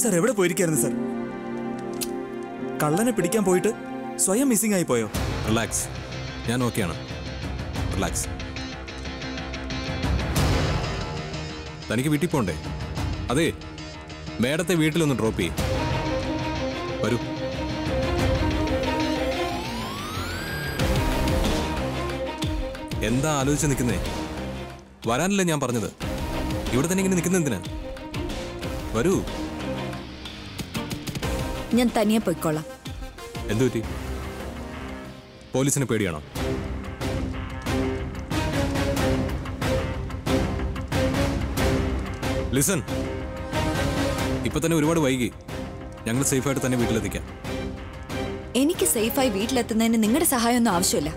Sir എവിടെ പോയിരിക്കായിരുന്നു sir കള്ളനെ പിടിക്കാൻ പോയിട്ട് സ്വയം മിസ്സിംഗ് ആയി പോയോ റിലാക്സ് ഞാൻ ഓക്കെയാണ് റിലാക്സ് തനിക്ക് വീട്ടിൽ പോണ്ടേ അതെ മേഡത്തെ വീട്ടിലൊന്ന് ഡ്രോപ്പ് ചെയ്യും വരൂ എന്താ ആലോചിച്ച് നിൽക്കുന്നേ വരാനല്ലേ ഞാൻ പറഞ്ഞത് ഇവിടെ തന്നെ ഇങ്ങനെ നിൽക്കുന്ന എന്തിനാ വരൂ ഞാൻ തനിയെ പോയിക്കോളാം എന്തു പറ്റി പോലീസിന് പേടിയാണോ ലിസൺ ഇപ്പൊ തന്നെ ഒരുപാട് വൈകി ഞങ്ങൾ സേഫായിട്ട് തന്നെ വീട്ടിലെത്തിക്കാം എനിക്ക് സേഫായി വീട്ടിലെത്തുന്നതിന് നിങ്ങളുടെ സഹായമൊന്നും ആവശ്യമില്ല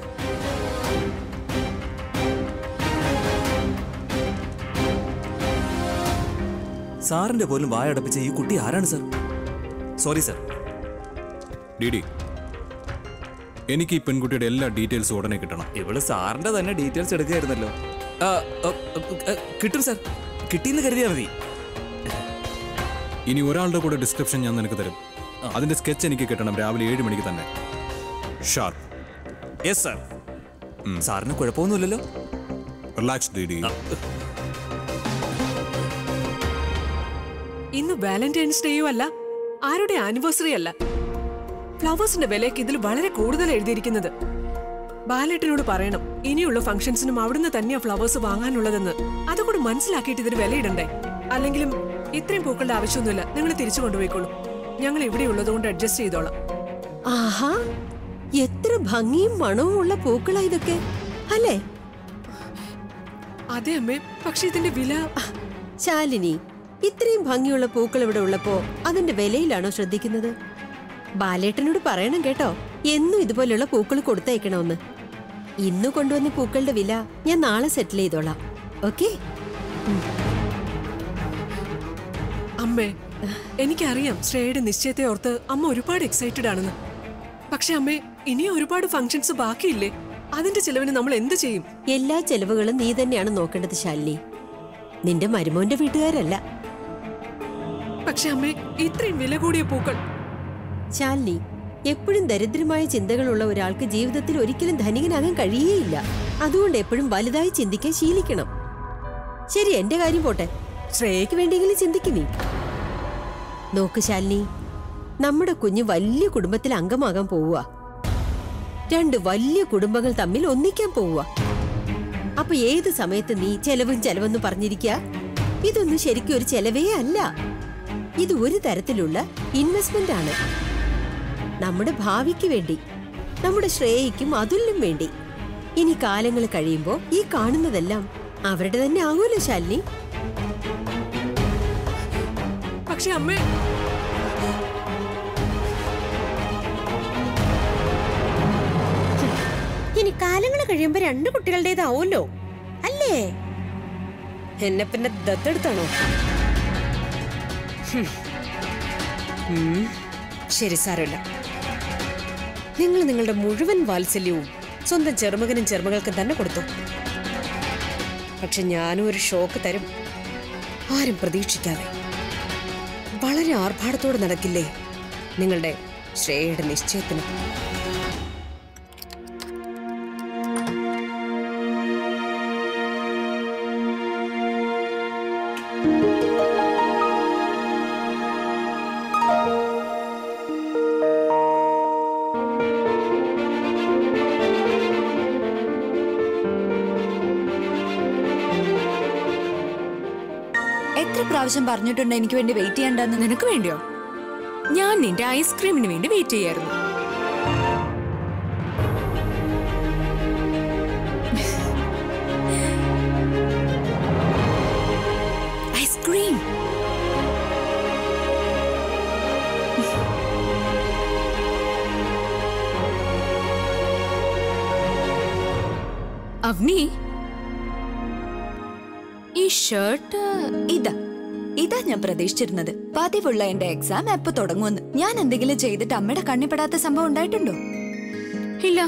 സാറിന്റെ പോലും വായടപ്പിച്ച ഈ കുട്ടി ആരാണ് sir sorry sir D D എനിക്ക് ഈ പെൺകുട്ടിയുടെ എല്ലാ ഡീറ്റെയിൽസും ഉടനെ കിട്ടണം ഇവള് സാറിന്റെ തന്നെ ഡീറ്റെയിൽസ് എടുക്കുകയായിരുന്നല്ലോ ആ, ആ, ആ, കിട്ടും സാർ കിട്ടിയെന്ന് കരുതിയാൽ മതി ഇനി ഒരാളുടെ കൂടെ ഡിസ്ക്രിപ്ഷൻ ഞാൻ നിനക്ക് തരും അതിന്റെ സ്കെച്ച് എനിക്ക് കിട്ടണം രാവിലെ ഏഴ് മണിക്ക് തന്നെ ഷാർപ്പ് യെസ് സാർ സാറിന് കുഴപ്പമൊന്നുമില്ലല്ലോ റിലാക്സ് ഡി ഡി ഇന്ന് വാലന്റൈൻസ് ഡേയും അല്ല ആരുടെ ആനിവേഴ്സറി അല്ല ഫ്ലവേഴ്സിന്റെ വിലയ്ക്ക് ഇതിൽ വളരെ കൂടുതൽ എഴുതിയിരിക്കുന്നത് ബാലേട്ടനോട് പറയണം ഇനിയുള്ള ഫംഗ്ഷൻസിനും അവിടുന്ന് തന്നെയാ ഫ്ലവേഴ്സ് വാങ്ങാനുള്ളതെന്ന് അതുകൂടി മനസ്സിലാക്കിയിട്ട് ഇതിന് വിലയിടണ്ടേ അല്ലെങ്കിലും ഇത്രയും പൂക്കളുടെ ആവശ്യമൊന്നുമില്ല നിങ്ങൾ തിരിച്ചു കൊണ്ടുപോയിക്കോളൂ ഞങ്ങൾ ഇവിടെ ഉള്ളതുകൊണ്ട് അഡ്ജസ്റ്റ് ചെയ്തോളാം ആഹാ എത്ര ഭംഗിയും മണവും ഉള്ള പൂക്കളാ ഇതൊക്കെ അല്ലേ അതെ അമ്മേ പക്ഷെ ഇതിന്റെ വില ശാലിനി ഇത്രയും ഭംഗിയുള്ള പൂക്കൾ ഇവിടെ ഉള്ളപ്പോ അതിന്റെ വിലയിലാണോ ശ്രദ്ധിക്കുന്നത് ബാലേട്ടനോട് പറയണം കേട്ടോ എന്നും ഇതുപോലെയുള്ള പൂക്കൾ കൊടുത്തയക്കണമെന്ന് ഇന്ന് കൊണ്ടുവന്ന പൂക്കളുടെ വില ഞാൻ നാളെ സെറ്റിൽ ചെയ്തോളാം ഓക്കെ അമ്മേ എനിക്കറിയാം ശ്രേയയുടെ നിശ്ചയത്തെ ഓർത്ത് അമ്മ ഒരുപാട് എക്സൈറ്റഡ് ആണെന്ന് പക്ഷെ അമ്മേ ഇനിയും ഒരുപാട് ഫംഗ്ഷൻസ് ബാക്കിയില്ലേ അതിന്റെ ചിലവിന് നമ്മൾ എന്ത് ചെയ്യും എല്ലാ ചെലവുകളും നീ തന്നെയാണ് നോക്കേണ്ടത് ശാലിനി നിന്റെ മരുമോന്റെ വീട്ടുകാരല്ല പക്ഷെ അമ്മേ ഇത്രയും വില കൂടിയ പൂക്കൾ ശാലിനി എപ്പോഴും ദരിദ്രമായ ചിന്തകളുള്ള ഒരാൾക്ക് ജീവിതത്തിൽ ഒരിക്കലും ധനികനാകാൻ കഴിയേയില്ല അതുകൊണ്ട് എപ്പോഴും വലുതായി ചിന്തിക്കാൻ ശീലിക്കണം ശരി എന്റെ കാര്യം പോട്ടെ ശ്രേയയ്ക്ക് വേണ്ടിയെങ്കിലും ചിന്തിക്കും നീ നോക്ക് ശാലിനി നമ്മുടെ കുഞ്ഞ് വലിയ കുടുംബത്തിൽ അംഗമാകാൻ പോവുക രണ്ട് വലിയ കുടുംബങ്ങൾ തമ്മിൽ ഒന്നിക്കാൻ പോവുക അപ്പൊ ഏത് സമയത്ത് നീ ചെലവും ചെലവെന്ന് പറഞ്ഞിരിക്കുക ഇതൊന്നും ശരിക്കും ഒരു ചെലവേ അല്ല ഇത് ഒരു തരത്തിലുള്ള ഇൻവെസ്റ്റ്മെന്റ് ആണ് നമ്മുടെ ഭാവിക്ക് വേണ്ടി നമ്മുടെ ശ്രേയയ്ക്കും അതുല്യം വേണ്ടി ഇനി കാലങ്ങൾ കഴിയുമ്പോ ഈ കാണുന്നതെല്ലാം അവരുടെ തന്നെ ആകൂലോ ശാലിനി പക്ഷെ അമ്മേ ഇനി കാലങ്ങൾ കഴിയുമ്പോ രണ്ട് കുട്ടികളുടേതാവുമല്ലോ അല്ലേ എന്നെ പിന്നെ ദത്തെടുത്താണോ ഹും. ഉം, ശരി സാരമില്ല നിങ്ങൾ നിങ്ങളുടെ മുഴുവൻ വാത്സല്യവും സ്വന്തം ചെറുമകനും ചെറുമകൾക്കും തന്നെ കൊടുത്തു പക്ഷെ ഞാനും ഒരു ഷോക്ക് തരും ആരും പ്രതീക്ഷിക്കാതെ വളരെ ആർഭാടത്തോടെ നടക്കില്ലേ നിങ്ങളുടെ ശ്രേയയുടെ നിശ്ചയത്തിന് എത്ര പ്രാവശ്യം പറഞ്ഞിട്ടുണ്ട് എനിക്ക് വേണ്ടി വെയിറ്റ് ചെയ്യണ്ടെന്ന് നിനക്ക് വേണ്ടിയോ ഞാൻ നിന്റെ ഐസ്ക്രീമിന് വേണ്ടി വെയിറ്റ് ചെയ്യായിരുന്നു ഐസ്ക്രീം അവനി ഈ ഷർട്ട് ഇതാ ഇതാ ഞാൻ പ്രതീക്ഷിച്ചിരുന്നത് പതിവുള്ള എന്റെ എക്സാം എപ്പോ തുടങ്ങുമെന്ന് ഞാൻ എന്തെങ്കിലും ചെയ്തിട്ട് അമ്മയുടെ കണ്ണിപ്പെടാത്ത സംഭവം ഉണ്ടായിട്ടുണ്ടോ ഇല്ല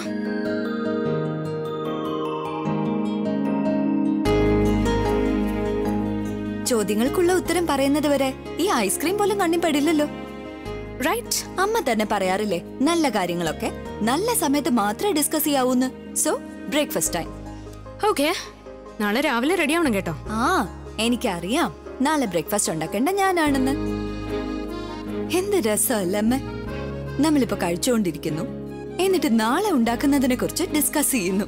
ചോദ്യങ്ങൾക്കുള്ള ഉത്തരം പറയുന്നത് വരെ ഈ ഐസ്ക്രീം പോലും കണ്ണിപ്പെടില്ലല്ലോ റൈറ്റ് അമ്മ തന്നെ പറയാറില്ലേ നല്ല കാര്യങ്ങളൊക്കെ നല്ല സമയത്ത് മാത്രമേ ഡിസ്കസ് ചെയ്യാവൂന്ന് സോ ബ്രേക്ക്ഫാസ്റ്റ് ടൈം ഓക്കെ നാളെ രാവിലെ റെഡി ആവണം കേട്ടോ ആ എനിക്കറിയാം നാളെ ബ്രേക്ക്ഫാസ്റ്റ് ഉണ്ടാക്കേണ്ട ഞാനാണെന്ന് എന്ത് രസമല്ല അമ്മ നമ്മളിപ്പോ കഴിച്ചുകൊണ്ടിരിക്കുന്നു എന്നിട്ട് നാളെ ഉണ്ടാക്കുന്നതിനെ കുറിച്ച് ഡിസ്കസ് ചെയ്യുന്നു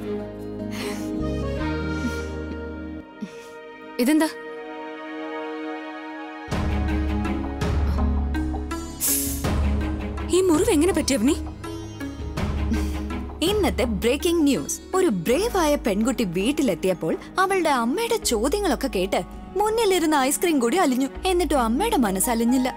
ഇതെന്താ ഈ മുറിവ് എങ്ങനെ പറ്റി അവനി ഇന്നത്തെ ബ്രേക്കിംഗ് ന്യൂസ് ഒരു ബ്രേവ് ആയ പെൺകുട്ടി വീട്ടിലെത്തിയപ്പോൾ അവളുടെ അമ്മയുടെ ചോദ്യങ്ങളൊക്കെ കേട്ട് മുന്നിലിരുന്ന ഐസ്ക്രീം കൂടി അലിഞ്ഞു എന്നിട്ടും അമ്മയുടെ മനസ്സലിഞ്ഞില്ല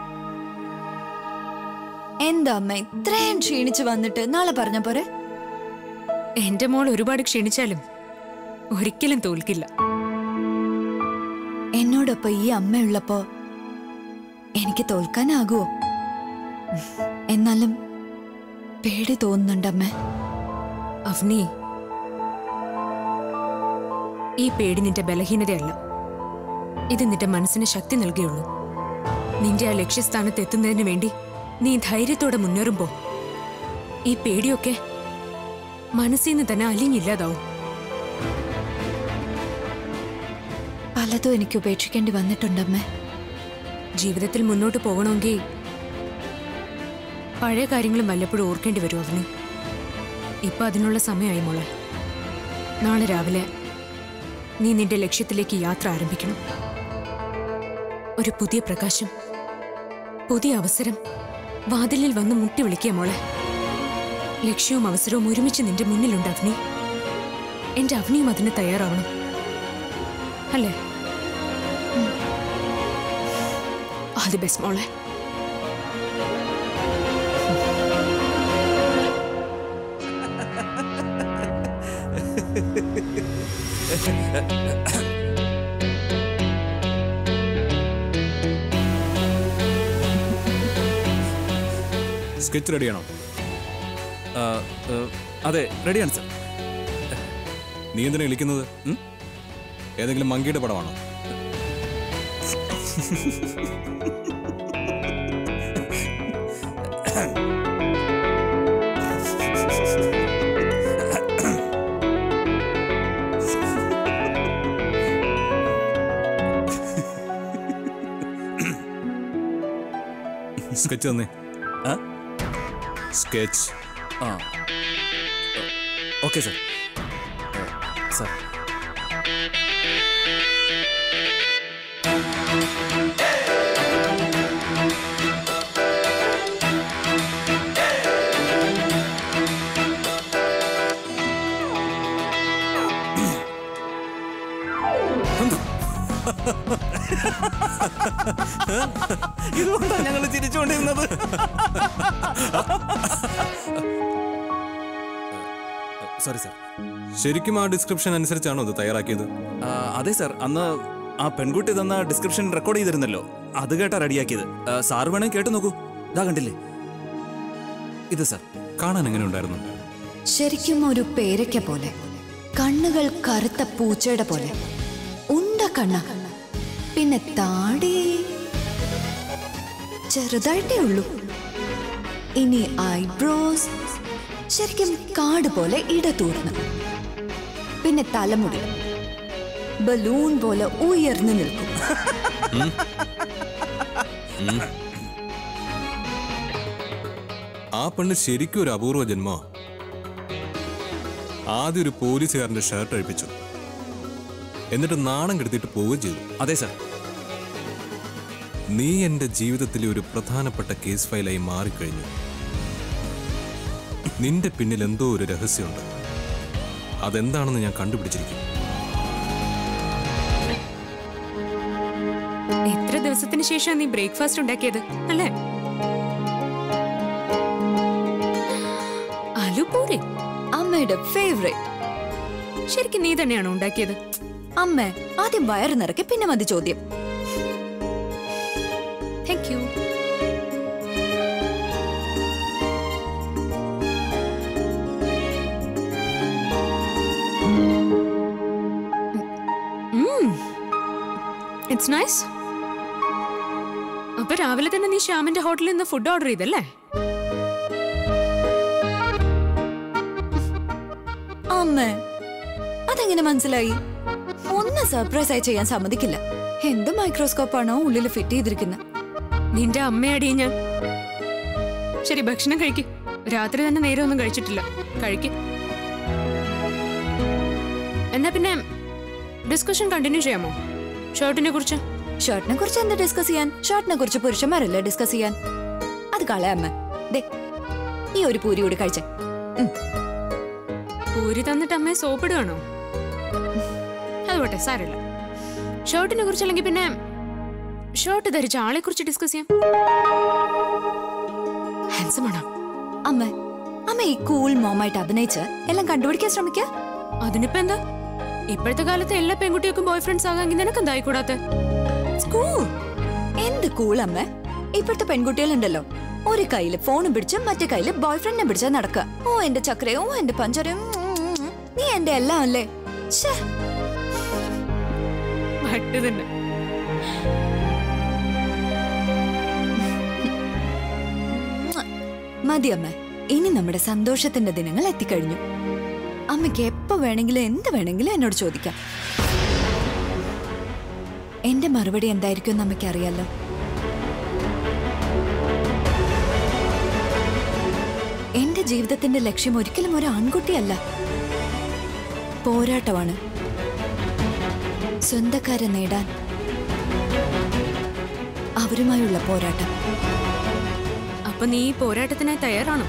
എന്താ അമ്മ ഇത്രയും ക്ഷീണിച്ചു വന്നിട്ട് നാളെ പറഞ്ഞ പോരെ എന്റെ മോൾ ഒരുപാട് ക്ഷീണിച്ചാലും ഒരിക്കലും തോൽക്കില്ല എന്നോടൊപ്പം ഈ അമ്മയുള്ളപ്പോ എനിക്ക് തോൽക്കാനാകുമോ എന്നാലും പേടി തോന്നുന്നുണ്ടമ്മേ അവനി ഈ പേടി നിന്റെ ബലഹീനതയല്ല ഇത് നിന്റെ മനസ്സിന് ശക്തി നൽകിയുള്ളൂ നിന്റെ ആ ലക്ഷ്യസ്ഥാനത്ത് എത്തുന്നതിന് വേണ്ടി നീ ധൈര്യത്തോടെ മുന്നേറുമ്പോ ഈ പേടിയൊക്കെ മനസ്സിൽ നിന്ന് തന്നെ അലിഞ്ഞില്ലാതാവും പലതും എനിക്ക് ഉപേക്ഷിക്കേണ്ടി വന്നിട്ടുണ്ടമ്മേ ജീവിതത്തിൽ മുന്നോട്ട് പോകണമെങ്കിൽ പഴയ കാര്യങ്ങളും വല്ലപ്പോഴും ഓർക്കേണ്ടി വരും അവന് ഇപ്പൊ അതിനുള്ള സമയമായി മോളെ നാളെ രാവിലെ നീ നിന്റെ ലക്ഷ്യത്തിലേക്ക് യാത്ര ആരംഭിക്കണം ഒരു പുതിയ പ്രകാശം പുതിയ അവസരം വാതിലിൽ വന്ന് മുട്ടി വിളിക്കുക മോളെ ലക്ഷ്യവും അവസരവും ഒരുമിച്ച് നിന്റെ മുന്നിലുണ്ട് അവനി എന്റെ അവനിയും അതിന് തയ്യാറാവണം അല്ലേ ഓൾ ദി ബെസ്റ്റ് മോളെ സ്കെച്ച് റെഡിയാണോ ആ, ഏ, അതെ റെഡിയാണ് സർ നീ എന്തിനാ വിളിക്കുന്നത് ഉം? ഏതെങ്കിലും മങ്കിയുടെ പടമാണോ സ്കെച്ച് തന്നെ ആ? സ്കെച്ച് ആ ഓക്കെ സർ സർ ഇതുകൊണ്ടാണ് ഞങ്ങൾ ചിരിച്ചുകൊണ്ടിരുന്നത് സോറി സർ ശരിക്കും ആ ഡിസ്ക്രിപ്ഷൻ അനുസരിച്ചാണോ ഇത് തയ്യാറാക്കിയത് ആ, അതെ സർ അന്ന് ആ പെൺകുട്ടി തന്ന ഡിസ്ക്രിപ്ഷൻ റെക്കോർഡ് ചെയ്തിരുന്നല്ലോ അത് കേട്ടാ റെഡിയാക്കിയത് ആ, സാർ വേണേ കേട്ടു നോക്കൂ ഇതാ കണ്ടില്ലേ ഇത് സർ കാണാൻ എങ്ങനെ ഉണ്ടായിരുന്നു ശരിക്കും ഒരു പേരയ്ക്ക പോലെ കണ്ണുകൾ കറുത്ത പൂച്ചയുടെ പോലെ ഉണ്ട കണ്ണ പിന്നെ താടി ചെറുതായിട്ടേ ഉള്ളൂ ഇനി ഐബ്രോസ് ശരിക്കും കാട് പോലെ ഇടതൂർന്ന് പിന്നെ തലമുടി ബലൂൺ പോലെ ഉയർന്നു നിൽക്കും ആ പെണ്ണ് ശരിക്കും ഒരു അപൂർവ ജന്മ ആദ്യം ഒരു പോലീസുകാരന്റെ ഷർട്ട് അഴിപ്പിച്ചു എന്നിട്ട് നാണം കെടുത്തിട്ട് പോവുകയും ചെയ്തു അതെ സർ നീ എന്റെ ജീവിതത്തിലെ ഒരു പ്രധാനപ്പെട്ട കേസ് ഫയലായി മാറിക്കഴിഞ്ഞു നിന്റെ പിന്നിൽ എന്തോ ഒരു രഹസ്യമുണ്ട് അതെന്താണെന്ന് ഞാൻ കണ്ടുപിടിച്ചിരിക്കും എത്ര ദിവസത്തിന് ശേഷം നീ ബ്രേക്ക്ഫാസ്റ്റ് ഉണ്ടാക്കിയത് അല്ലേ ആലുപൂരി അമ്മയുടെ ഫേവറേറ്റ് ശരിക്കും നീ തന്നെയാണോ ഉണ്ടാക്കിയത് അമ്മ ആദ്യം വയറ് നിറക്കി പിന്നെ മതി ചോദ്യം താങ്ക് യു ഇറ്റ്സ് നൈസ് അപ്പൊ രാവിലെ തന്നെ നീ ശ്യാമിന്റെ ഹോട്ടലിൽ നിന്ന് ഫുഡ് ഓർഡർ ചെയ്തല്ലേ അമ്മേ അതെങ്ങനെ മനസ്സിലായി ഒന്ന് സർപ്രൈസ് ആയി ചെയ്യാൻ സമ്മതിക്കില്ല എന്ത് മൈക്രോസ്കോപ്പാണോ ഉള്ളിൽ ഫിറ്റ് ചെയ്തിരിക്കുന്നത് നിന്റെ അമ്മയടി ഞാൻ ശരി ഭക്ഷണം കഴിക്ക് രാത്രി തന്നെ നേരെ ഒന്നും കഴിച്ചിട്ടില്ല കഴിക്ക് എന്നാ പിന്നെ ഡിസ്കഷൻ കണ്ടിന്യൂ ചെയ്യാമോ ഷർട്ടിനെ കുറിച്ച് ഷർട്ടിനെ കുറിച്ച് എന്താ ഡിസ്കസ് ചെയ്യാൻ ഷർട്ടിനെ കുറിച്ച് പുരുഷന്മാരല്ലേ ഡിസ്കസ് ചെയ്യാൻ അത് കളയമ്മ ദേ ഈ ഒരു പൂരി കൂടി കഴിച്ചേ ഉം. പൂരി തന്നിട്ട് അമ്മയെ സോപ്പിടുകയാണോ അത് പോട്ടെ സാരമില്ല ഷർട്ടിനെ കുറിച്ചല്ലെങ്കിൽ പിന്നെ ഷർട്ട് ധരിച്ച ആളെ കുറിച്ച് ഡിസ്കസ് ചെയ്യാം ഹാൻസം ആണോ അമ്മ അമ്മ ഈ കൂൾ മോമായിട്ട് അഭിനയിച്ച് എല്ലാം കണ്ടുപിടിക്കാൻ ശ്രമിക്ക അതിനിപ്പോ എന്താ ഇപ്പോഴത്തെ കാലത്ത് എല്ലാ പെൺകുട്ടികൾക്കും ബോയ് ഫ്രണ്ട്സ് ആകാമെങ്കിൽ നിനക്ക് എന്തായിക്കൂടാത്ത കൂൾ എന്ത് കൂൾ അമ്മ ഇപ്പോഴത്തെ പെൺകുട്ടികളുണ്ടല്ലോ ഒരു കയ്യില് ഫോണും പിടിച്ച് മറ്റേ കയ്യില് ബോയ് ഫ്രണ്ടിനെ പിടിച്ചാ നടക്കുക ഓ എന്റെ ചക്രയോ ഓ എന്റെ പഞ്ചരയോ ഉം, ഉം, ഉം. നീ എന്റെ എല്ലാം അല്ലേ ശ്ശേ വട്ട് തന്നെ മതി അമ്മ ഇനി നമ്മുടെ സന്തോഷത്തിന്റെ ദിനങ്ങൾ എത്തിക്കഴിഞ്ഞു അമ്മയ്ക്ക് എപ്പോ വേണമെങ്കിലും എന്ത് വേണമെങ്കിലും എന്നോട് ചോദിക്കാം എന്റെ മറുപടി എന്തായിരിക്കും എന്ന് അമ്മയ്ക്ക് അറിയാലോ എന്റെ ജീവിതത്തിന്റെ ലക്ഷ്യം ഒരിക്കലും ഒരു ആൺകുട്ടിയല്ല പോരാട്ടമാണ് സ്വന്തക്കാരെ നേടാൻ അവരുമായുള്ള പോരാട്ടം അപ്പൊ നീ ഈ പോരാട്ടത്തിനായി തയ്യാറാണോ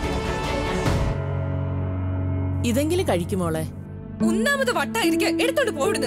ഇതെങ്കിലും കഴിക്കുമോളെ ഒന്നാമത് വട്ടായിരിക്ക എടുത്തോണ്ട് പോയിടുന്നു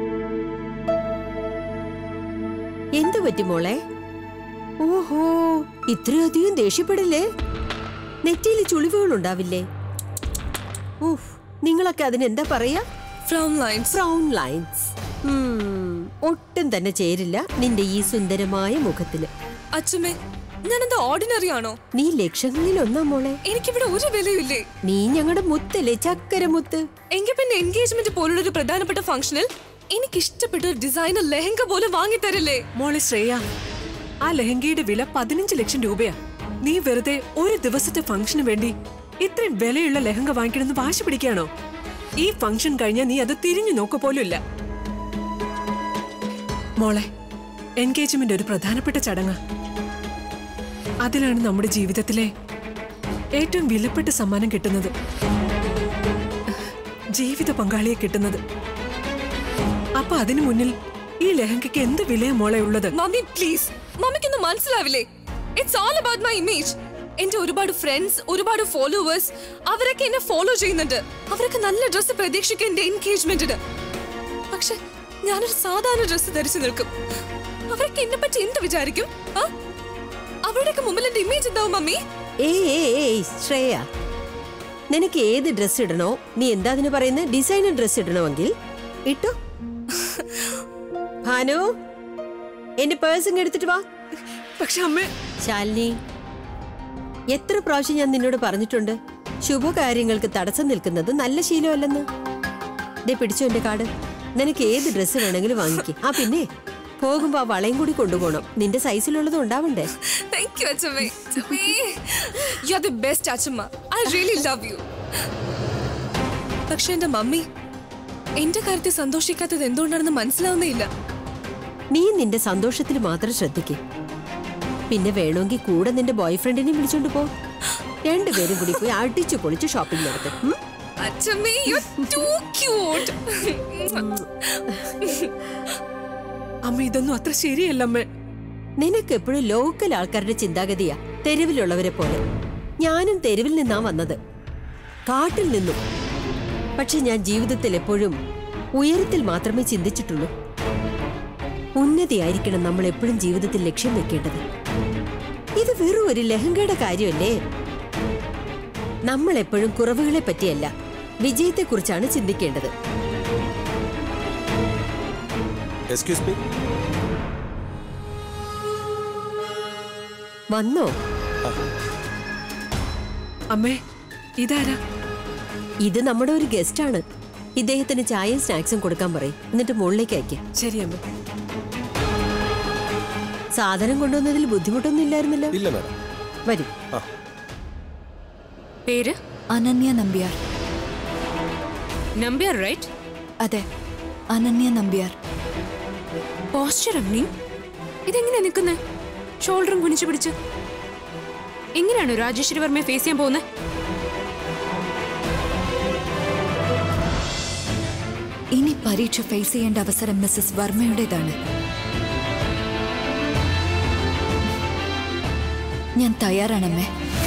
എന്തു പറ്റി മോളെ ഓഹോ ഇത്രയധികം ദേഷ്യപ്പെടില്ലേ നെറ്റിയിൽ ചുളിവുകൾ ഉണ്ടാവില്ലേ ഊഫ് നിങ്ങളൊക്കെ അതിനെന്താ പറയാ ഫ്രോം ലൈൻസ് ഫ്രൗൺ ലൈൻസ് ഒട്ടും തന്നെ ചേരില്ല നിന്റെ ഈ സുന്ദരമായ മുഖത്തിന് അച്ഛമ്മേ ഞാനെന്താ ഓർഡിനറി ആണോ നീ ലക്ഷങ്ങളിൽ ഒന്നാ മോളെ എനിക്കിവിടെ ഒരു വിലയുമില്ലേ നീ ഞങ്ങളുടെ മുത്തല്ലേ ചക്കര മുത്ത് എങ്കിൽ പിന്നെ എൻഗേജ്മെന്റ് പോലുള്ള ഒരു പ്രധാനപ്പെട്ട ഫംഗ്ഷനിൽ എനിക്ക് ഇഷ്ടപ്പെട്ട ഒരു ഡിസൈനർ ലെഹങ്ക പോലും വാങ്ങിത്തരില്ലേ മോളെ ശ്രേയ ആ ലെഹങ്കയുടെ വില പതിനഞ്ച് ലക്ഷം രൂപയാ നീ വെറുതെ ഒരു ദിവസത്തെ ഫംഗ്ഷന് വേണ്ടി ഇത്രയും വിലയുള്ള ലെഹങ്ക വാങ്ങിക്കണമെന്ന് വാശി പിടിക്കുകയാണോ ഈ ഫംഗ്ഷൻ കഴിഞ്ഞാൽ നീ അത് തിരിഞ്ഞു നോക്ക പോലും ഇല്ല മോളെ എൻഗേജ്മെന്റ് ഒരു പ്രധാനപ്പെട്ട ചടങ്ങ് അതിലാണ് നമ്മുടെ ജീവിതത്തിലെ ഏറ്റവും വിലപ്പെട്ട സമ്മാനം കിട്ടുന്നത് ജീവിത പങ്കാളിയെ കിട്ടുന്നത് അപ്പൊ അതിനു മുന്നിൽ ഈ ലെഹങ്കയ്ക്ക് എന്ത് വിലയാ മോളെ ഉള്ളത് മമ്മി പ്ലീസ് മമ്മിക്കൊന്നും മനസ്സിലാവില്ലേ it's all about my image എന്റെ ഒരുപാട് ഫ്രണ്ട്സ് ഒരുപാട് ഫോളോവേഴ്സ് അവരൊക്കെ എന്നെ ഫോളോ ചെയ്യുന്നുണ്ട് അവരൊക്കെ നല്ല ഡ്രസ്സ് പ്രതീക്ഷിക്കും എന്റെ എൻഗേജ്മെന്റിന് പക്ഷെ ഞാനൊരു സാധാരണ ഡ്രസ്സ് ധരിച്ചു നിൽക്കും അവരൊക്കെ എന്നെ പറ്റി എന്ത് വിചാരിക്കും ആ? അവരുടെയൊക്കെ മുമ്പിൽ എന്റെ ഇമേജ് എന്താവും മമ്മി ഏയ് ഏയ് ഏയ് ശ്രേയ നിനക്ക് ഏത് ഡ്രസ് ഇടണോ നീ എന്താ അതിന് പറയുന്നത് ഡിസൈനർ ഡ്രസ് ഇടണമെങ്കിൽ ഇട്ടോ ഭാനു എന്റെ പേഴ്സ് എടുത്തിട്ട് വാ പക്ഷെ അമ്മ ശാലിനി എത്ര പ്രാവശ്യം ഞാൻ നിന്നോട് പറഞ്ഞിട്ടുണ്ട് ശുഭകാര്യങ്ങൾക്ക് തടസ്സം നിൽക്കുന്നത് നല്ല ശീലമല്ലെന്ന് ദേ പിടിച്ചോ എന്റെ കാർഡ് നിനക്ക് ഏത് ഡ്രസ്സ് വേണമെങ്കിലും വാങ്ങിക്കും ആ പിന്നെ പോകുമ്പോ ആ വളയും കൂടി കൊണ്ടുപോകണം നിന്റെ സൈസിലുള്ളത് ഉണ്ടാവണ്ടേ താങ്ക് യു അച്ഛമ്മേ യു ആർ ദി ബെസ്റ്റ് അച്ഛമ്മ ഐ റിയലി ലവ് യു പക്ഷെ എന്റെ മമ്മി എന്റെ കാര്യത്തിൽ സന്തോഷിക്കാത്തത് എന്തുകൊണ്ടാണെന്ന് മനസ്സിലാവുന്നേ ഇല്ല നീ നിന്റെ സന്തോഷത്തിൽ മാത്രം ശ്രദ്ധിക്ക് പിന്നെ വേണമെങ്കിൽ കൂടെ നിന്റെ ബോയ് ഫ്രണ്ടിനെയും വിളിച്ചോണ്ട് പോ രണ്ടുപേരും കൂടി പോയി അടിച്ചു പൊളിച്ച് ഷോപ്പിംഗ് നടത്തും ഉം? അച്ഛമ്മേ യു ടു ക്യൂട്ട് അമ്മ ഇതൊന്നും അത്ര ശരിയല്ല അമ്മ നിനക്ക് എപ്പോഴും ലോക്കൽ ആൾക്കാരുടെ ചിന്താഗതിയാ തെരുവിലുള്ളവരെ പോലെ ഞാനും തെരുവിൽ നിന്നാ വന്നത് കാട്ടിൽ നിന്നും പക്ഷെ ഞാൻ ജീവിതത്തിൽ എപ്പോഴും ഉയരത്തിൽ മാത്രമേ ചിന്തിച്ചിട്ടുള്ളൂ ഉന്നതിയായിരിക്കണം നമ്മൾ എപ്പോഴും ജീവിതത്തിൽ ലക്ഷ്യം വെക്കേണ്ടത് ഇത് വെറും ഒരു ലഹങ്കയുടെ കാര്യമല്ലേ നമ്മൾ എപ്പോഴും കുറവുകളെ പറ്റിയല്ല വിജയത്തെക്കുറിച്ചാണ് ചിന്തിക്കേണ്ടത് എക്സ്ക്യൂസ് മീ വന്നോ അമ്മേ ഇതാരാ ഇത് നമ്മുടെ ഒരു ഗസ്റ്റ് ആണ് ഇദ്ദേഹത്തിന് ചായയും സ്നാക്സും കൊടുക്കാൻ പറയും എന്നിട്ട് മുകളിലേക്ക് അയക്കാം ശരി അമ്മ സാധനം കൊണ്ടുവന്നതിൽ ബുദ്ധിമുട്ടൊന്നും ഇല്ലായിരുന്നല്ലോ ഇല്ല മാഡം വരും പേര് അനന്യ നമ്പ്യാർ നമ്പ്യാർ റൈറ്റ് അതെ അനന്യ നമ്പ്യാർ പോസ്ചർ അവനി ഇതെങ്ങനെയാ നിൽക്കുന്നേ ഷോൾഡറും കുനിച്ചു പിടിച്ച് എങ്ങനെയാണ് രാജേശ്വരി വർമ്മയെ ഫേസ് ചെയ്യാൻ പോകുന്നത് ഇനി പരീക്ഷ ഫേസ് ചെയ്യേണ്ട അവസരം മിസ്സസ് വർമ്മയുടേതാണ് ഞാൻ തയ്യാറാണമ്മേ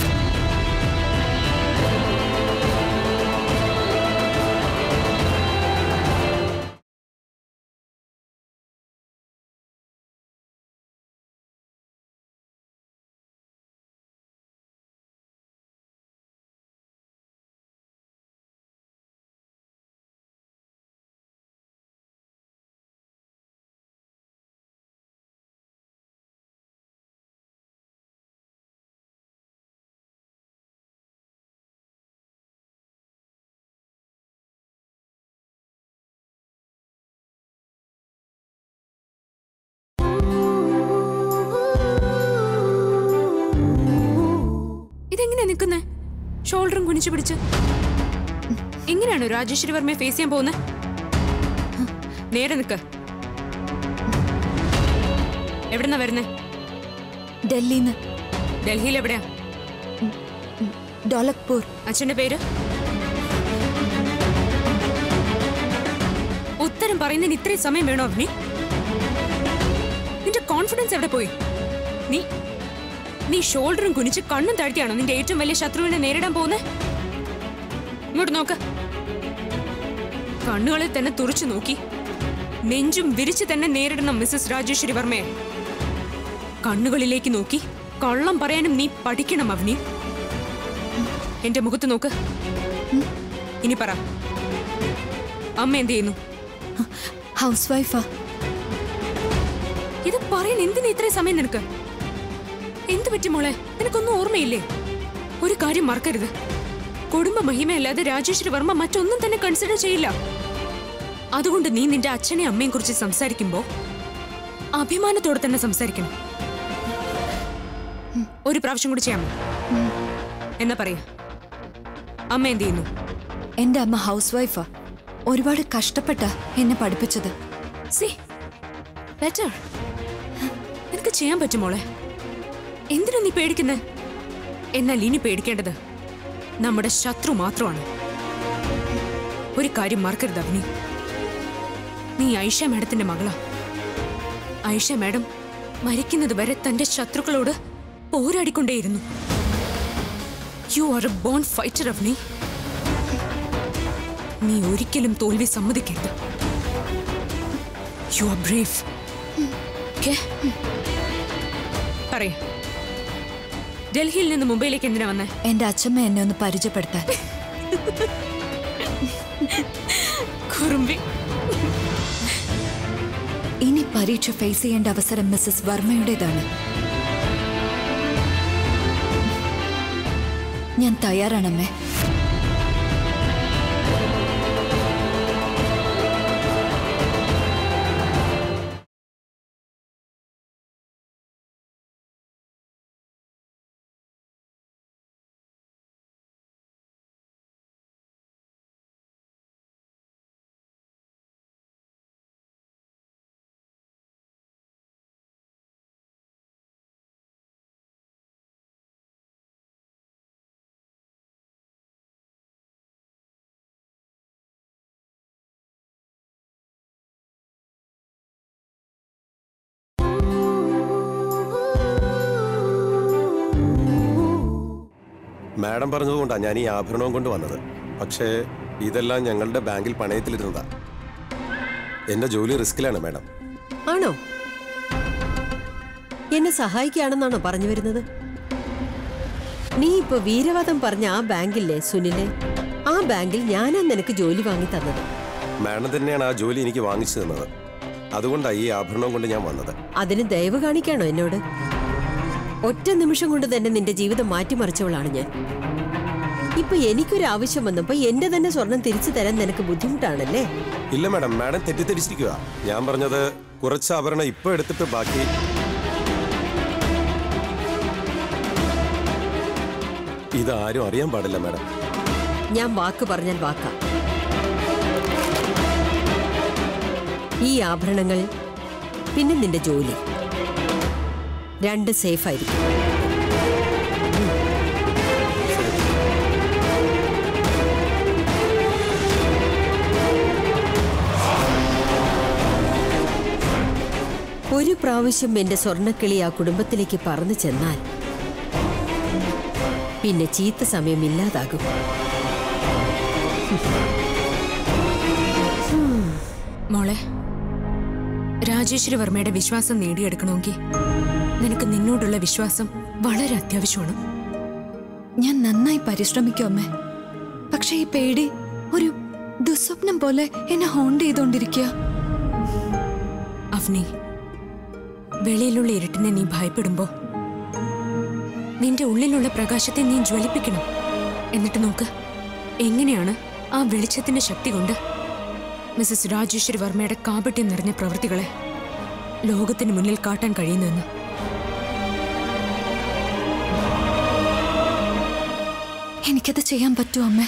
ഇതെങ്ങനെയാ നിൽക്കുന്നേ ഷോൾഡറും കുനിച്ചു പിടിച്ച് എങ്ങനെയാണ് രാജേശ്വരി വർമ്മയെ ഫേസ് ചെയ്യാൻ പോകുന്നത് നേരെ നിൽക്ക് എവിടെന്നാ വരുന്നേ ഡൽഹിന്ന് ഡൽഹിയിൽ എവിടെയാ ഡോലക്പൂർ അച്ഛന്റെ പേര് ഉത്തരം പറയുന്നതിന് ഇത്രയും സമയം വേണോ അവനി നിന്റെ കോൺഫിഡൻസ് എവിടെ പോയി നീ നീ ഷോൾഡറും കുനിച്ച് കണ്ണും താഴ്ത്തിയാണോ നിന്റെ ഏറ്റവും വലിയ ശത്രുവിനെ നേരിടാൻ പോകുന്നത് ഇങ്ങോട്ട് നോക്ക് കണ്ണുകളിൽ തന്നെ തുറച്ചു നോക്കി നെഞ്ചും വിരിച്ച് തന്നെ നേരിടണം മിസ്സസ് രാജേശ്വരി വർമ്മയെ കണ്ണുകളിലേക്ക് നോക്കി കള്ളം പറയാനും നീ പഠിക്കണം അവനി എന്റെ മുഖത്ത് നോക്ക് ഇനി പറ അമ്മ എന്ത് ചെയ്യുന്നു ഹൗസ് വൈഫാ ഇത് പറയാൻ എന്തിനാ ഇത്രയും സമയം നിനക്ക് എന്ത് പറ്റി മോളെ നിനക്കൊന്നും ഓർമ്മയില്ലേ ഒരു കാര്യം മറക്കരുത് കുടുംബ മഹിമയല്ലാതെ രാജേശ്വരി വർമ്മ മറ്റൊന്നും തന്നെ കൺസിഡർ ചെയ്യില്ല അതുകൊണ്ട് നീ നിന്റെ അച്ഛനെയും അമ്മയും കുറിച്ച് സംസാരിക്കുമ്പോ അഭിമാനത്തോടെ തന്നെ സംസാരിക്കണം ഉം, ഒരു പ്രാവശ്യം കൂടി ചെയ്യാമോ എന്നാ പറയാ അമ്മ എന്ത് ചെയ്യുന്നു എന്റെ അമ്മ ഹൗസ് വൈഫാ ഒരുപാട് കഷ്ടപ്പെട്ട എന്നെ പഠിപ്പിച്ചത് സി ബെറ്റർ നിനക്ക് ചെയ്യാൻ പറ്റും മോളെ എന്തിനാ നീ പേടിക്കുന്നത് എന്നാൽ ഇനി പേടിക്കേണ്ടത് നമ്മുടെ ശത്രു മാത്രമാണ് ഒരു കാര്യം മറക്കരുത് അവനി നീ ഐഷ മാഡത്തിന്റെ മകളാ ഐഷ മാഡം മരിക്കുന്നത് വരെ തന്റെ ശത്രുക്കളോട് പോരാടിക്കൊണ്ടേയിരുന്നു you are a born fighter Avani നീ ഒരിക്കലും തോൽവി സമ്മതിക്കരുത് യു ആർ ബ്രേവ് പറയാ ഡൽഹിയിൽ നിന്ന് മുംബൈയിലേക്ക് എന്തിനാ വന്നേ എന്റെ അച്ഛമ്മ എന്നെ ഒന്ന് പരിചയപ്പെടുത്താൻ കുറുമ്പി ഇനി പരീക്ഷ ഫേസ് ചെയ്യേണ്ട അവസരം മിസ്സസ് വർമ്മയുടേതാണ് ഞാൻ തയ്യാറാണമ്മേ മാഡം പറഞ്ഞതുകൊണ്ടാണ് ഞാൻ ഈ ആഭരണവും കൊണ്ട് വന്നത് പക്ഷേ ഇതെല്ലാം ഞങ്ങളുടെ ബാങ്കിൽ പണയത്തിലിരുന്നതാ എന്റെ ജോലി റിസ്കിലാണ് മാഡം ആണോ എന്നെ സഹായിക്കുകയാണെന്നാണോ പറഞ്ഞു വരുന്നത് നീ ഇപ്പൊ വീരവാദം പറഞ്ഞ ആ ബാങ്കില്ലേ സുനിലെ ആ ബാങ്കിൽ ഞാനാ നിനക്ക് ജോലി വാങ്ങി തന്നത് മാഡം തന്നെയാണ് ആ ജോലി എനിക്ക് വാങ്ങിച്ചു തന്നത് അതുകൊണ്ടാണ് ഈ ആഭരണവും കൊണ്ട് ഞാൻ വന്നത് അതിന് ദയവ് കാണിക്കാണോ എന്നോട് ഒറ്റ നിമിഷം കൊണ്ട് തന്നെ നിന്റെ ജീവിതം മാറ്റിമറിച്ചവളാണ് ഞാൻ ഇപ്പൊ എനിക്കൊരു ആവശ്യം വന്നപ്പോ എന്റെ തന്നെ സ്വർണം തിരിച്ചു തരാൻ നിനക്ക് ബുദ്ധിമുട്ടാണല്ലേ ഇല്ല മാഡം മാഡം തെറ്റിദ്ധരിച്ചിരിക്കുക ഞാൻ പറഞ്ഞത് കുറച്ച് ആഭരണം ഇപ്പൊ എടുത്തിട്ട് ബാക്കി ഇതാരും അറിയാൻ പാടില്ല മാഡം ഞാൻ വാക്ക് പറഞ്ഞാൽ വാക്ക ഈ ആഭരണങ്ങൾ പിന്നെ നിന്റെ ജോലി രണ്ട് സേഫ് ആയിരിക്കും ഒരു പ്രാവശ്യം എന്റെ സ്വർണ്ണക്കിളി ആ കുടുംബത്തിലേക്ക് പറന്നു ചെന്നാൽ പിന്നെ ചീത്ത സമയം ഇല്ലാതാകും മോളെ രാജേശ്വരി വർമ്മയുടെ വിശ്വാസം നേടിയെടുക്കണമെങ്കിൽ നിനക്ക് നിന്നോടുള്ള വിശ്വാസം വളരെ അത്യാവശ്യമാണ് ഞാൻ നന്നായി പരിശ്രമിക്കും അമ്മേ പക്ഷെ ഈ പേടി ഒരു ദുസ്വപ്നം പോലെ എന്നെ ഹോണ്ട് ചെയ്തോണ്ടിരിക്കുക അവനി വെളിയിലുള്ള ഇരുട്ടിനെ നീ ഭയപ്പെടുമ്പോ നിന്റെ ഉള്ളിലുള്ള പ്രകാശത്തെ നീ ജ്വലിപ്പിക്കണം എന്നിട്ട് നോക്ക് എങ്ങനെയാണ് ആ വെളിച്ചത്തിന്റെ ശക്തി കൊണ്ട് മിസസ് രാജേശ്വരി വർമ്മയുടെ കാപട്യം നിറഞ്ഞ പ്രവൃത്തികളെ ലോകത്തിന് മുന്നിൽ കാട്ടാൻ കഴിയുന്നതെന്ന് എനിക്കത് ചെയ്യാൻ പറ്റുമോ അമ്മേ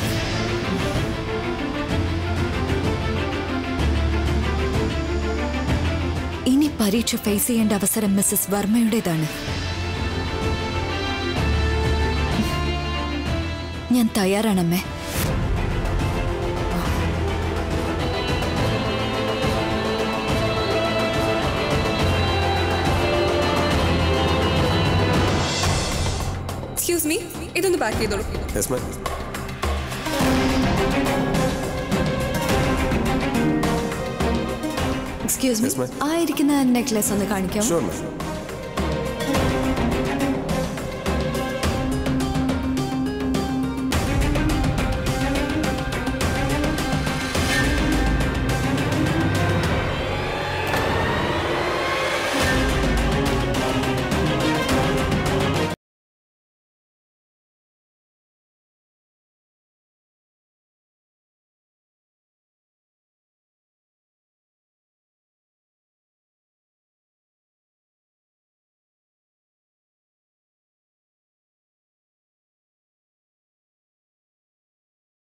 ഇനി പരീക്ഷ ഫേസ് ചെയ്യേണ്ട അവസരം മിസ്സസ് വർമ്മയുടേതാണ് ഞാൻ തയ്യാറാണമ്മേ എക്സ്ക്യൂസ് മീ ഇതൊന്ന് പാക്ക് ചെയ്തോളൂ yes ma'am excuse me Yes, ma'am. ആ ഇരിക്കുന്ന നെക്ലേസ് ഒന്ന് കാണിക്കാമോ ഷുവർ മാം